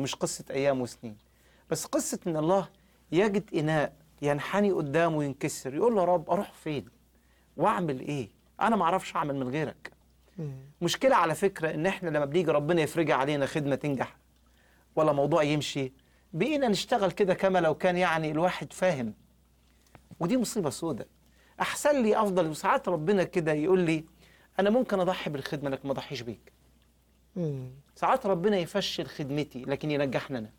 ومش قصة أيام وسنين بس قصة إن الله يجد إناء ينحني قدامه وينكسر يقول له يا رب أروح فين وأعمل إيه أنا ما أعرفش أعمل من غيرك مشكلة على فكرة إن إحنا لما بنيجي ربنا يفرجها علينا خدمة تنجح ولا موضوع يمشي بقينا نشتغل كده كما لو كان يعني الواحد فاهم ودي مصيبة سودة أحسن لي أفضل وساعات ربنا كده يقول لي أنا ممكن أضحي بالخدمة لكن ما أضحيش بيك مم. ساعات ربنا يفشل خدمتي لكن ينجحني أنا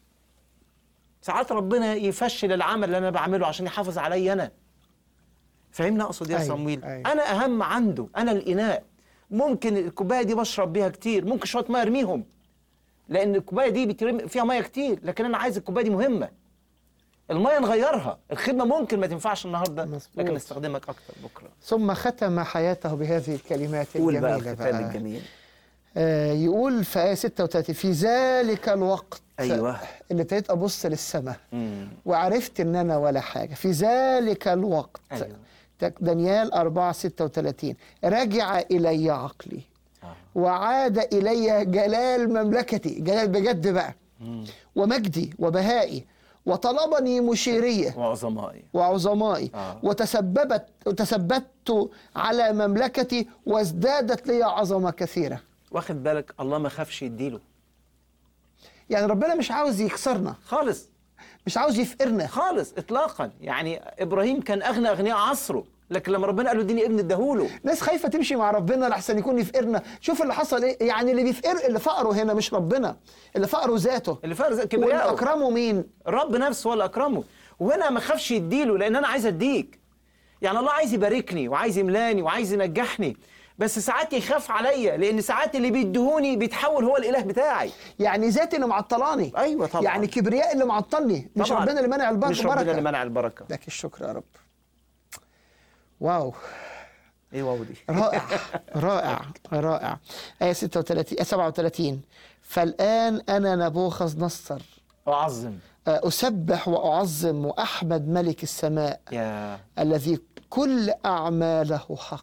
ساعات ربنا يفشل العمل اللي أنا بعمله عشان يحافظ عليا أنا فهمنا أقصد إيه يا أيوة، صمويل أيوة. أنا أهم عنده أنا الإناء ممكن الكوباية دي بشرب بيها كتير ممكن شوية مية أرميهم لأن الكوباية دي بيترمي فيها مية كتير لكن أنا عايز الكوباية دي مهمة المية نغيرها الخدمة ممكن ما تنفعش النهاردة مظبوط. لكن نستخدمك أكتر بكرة ثم ختم حياته بهذه الكلمات قول بقى الجميلة الختام بقى. الجميل آه يقول في آية 36 في ذلك الوقت أيوة. اللي ابتديت أبص للسماء مم. وعرفت إن أنا ولا حاجة في ذلك الوقت أيوة. تك- دانيال 4 36 رجع إلي عقلي آه. وعاد إلي جلال مملكتي جلال بجد بقى مم. ومجدي وبهائي وطلبني مشيريه وعظمائي وعظمائي آه. وتسببت وتثبت على مملكتي وازدادت لي عظمه كثيره واخد بالك الله ما خافش يديله يعني ربنا مش عاوز يكسرنا خالص مش عاوز يفقرنا خالص اطلاقا يعني ابراهيم كان اغنى اغنياء عصره لكن لما ربنا قال له اديني ابن اداهوله ناس خايفه تمشي مع ربنا لحسن يكون يفقرنا شوف اللي حصل ايه يعني اللي بيفقر اللي فقره هنا مش ربنا اللي فقره ذاته اللي فرز واللي كبرياءه اكرمه مين الرب نفسه هو اللي اكرمه وهنا ما خافش يديله لان انا عايز اديك يعني الله عايز يباركني وعايز يملاني وعايز ينجحني بس ساعات يخاف عليا لان ساعات اللي بيدهوني بيتحول هو الاله بتاعي يعني ذاتي اللي معطلاني ايوه طبعا يعني كبرياء اللي معطلني مش طبعاً. ربنا اللي منع البركه مش ربنا اللي بركه منع البركه لك الشكر يا رب واو ايه واو دي رائع رائع رائع آية 36 آية 37 فالآن أنا نبوخذ نصر اعظم أسبح وأعظم وأحمد ملك السماء يا الذي كل أعماله حق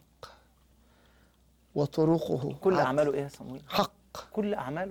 وطرقه كل عدل. اعماله ايه يا صمويل حق كل اعماله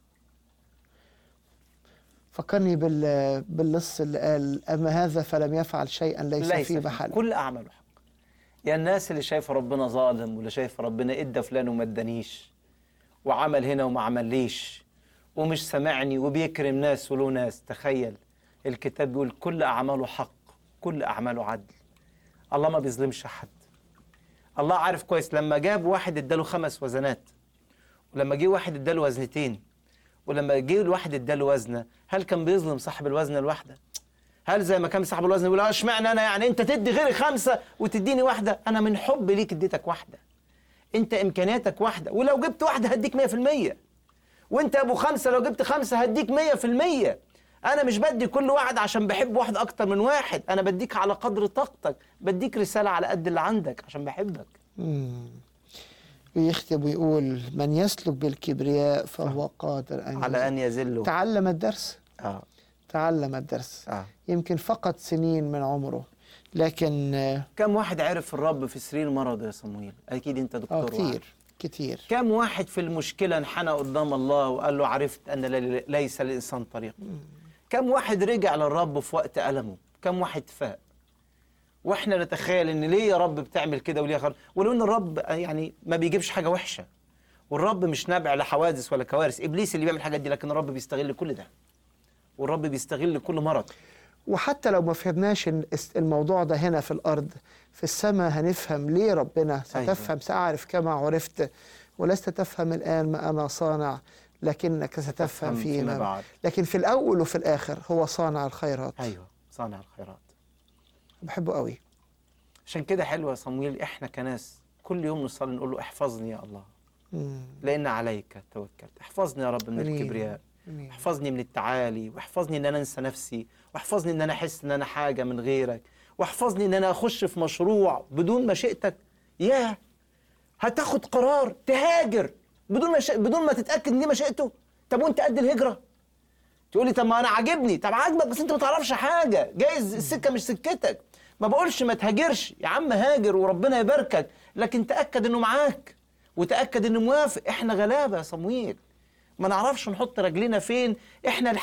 فكرني بال باللص اللي قال أما هذا فلم يفعل شيئا ليس, ليس في فيه. محل كل اعماله حق يا الناس اللي شايفه ربنا ظالم واللي شايفه ربنا ادى فلان وما ادانيش وعمل هنا وما عمليش ومش سامعني وبيكرم ناس وله ناس تخيل الكتاب بيقول كل اعماله حق كل اعماله عدل الله ما بيظلمش حد الله عارف كويس لما جاب واحد اداله خمس وزنات ولما جه واحد اداله وزنتين ولما جه الواحد اداله وزنه هل كان بيظلم صاحب الوزنه الواحده هل زي ما كان صاحب الوزن يقول اه اشمعنى انا يعني انت تدي غيري خمسه وتديني واحده انا من حب ليك اديتك واحده انت امكانياتك واحده ولو جبت واحده هديك 100% وانت يا ابو خمسه لو جبت خمسه هديك 100% انا مش بدي كل واحد عشان بحب واحد اكتر من واحد انا بديك على قدر طاقتك بديك رساله على قد اللي عندك عشان بحبك مم. ويختم ويقول من يسلك بالكبرياء فهو قادر أن على ان يذله تعلم الدرس اه تعلم الدرس اه يمكن فقط سنين من عمره لكن آه كم واحد عرف الرب في سرير مرض يا صمويل اكيد انت دكتور آه، وعارف. كتير كتير كم واحد في المشكلة انحنى قدام الله وقال له عرفت أن ل- ليس للإنسان طريق كم واحد رجع للرب في وقت ألمه كم واحد فاق واحنا نتخيل ان ليه يا رب بتعمل كده وليه خر... ولو ان الرب يعني ما بيجيبش حاجه وحشه والرب مش نابع لحوادث ولا كوارث ابليس اللي بيعمل الحاجات دي لكن الرب بيستغل كل ده والرب بيستغل كل مرض وحتى لو ما فهمناش إن الس- الموضوع ده هنا في الأرض في السماء هنفهم ليه ربنا ستفهم أيوة. سأعرف كما عرفت ولست تفهم الآن ما أنا صانع لكنك ستفهم تفهم فيما فيما بعد بعد. لكن في الأول وفي الآخر هو صانع الخيرات ايوه صانع الخيرات بحبه قوي عشان كده حلو يا صمويل احنا كناس كل يوم نصلي نقول له احفظني يا الله مم. لان عليك توكلت احفظني يا رب من أمين. الكبرياء أمين. احفظني من التعالي واحفظني ان انا انسى نفسي واحفظني ان انا احس ان انا حاجه من غيرك واحفظني ان انا اخش في مشروع بدون مشيئتك ياه هتاخد قرار تهاجر بدون مش... بدون ما تتاكد ان دي مشيئته طب وانت قد الهجره تقول لي طب ما انا عاجبني طب عاجبك بس انت ما تعرفش حاجه جايز السكه مش سكتك ما بقولش ما تهاجرش يا عم هاجر وربنا يباركك لكن تاكد انه معاك وتاكد انه موافق احنا غلابه يا صمويل ما نعرفش نحط رجلينا فين احنا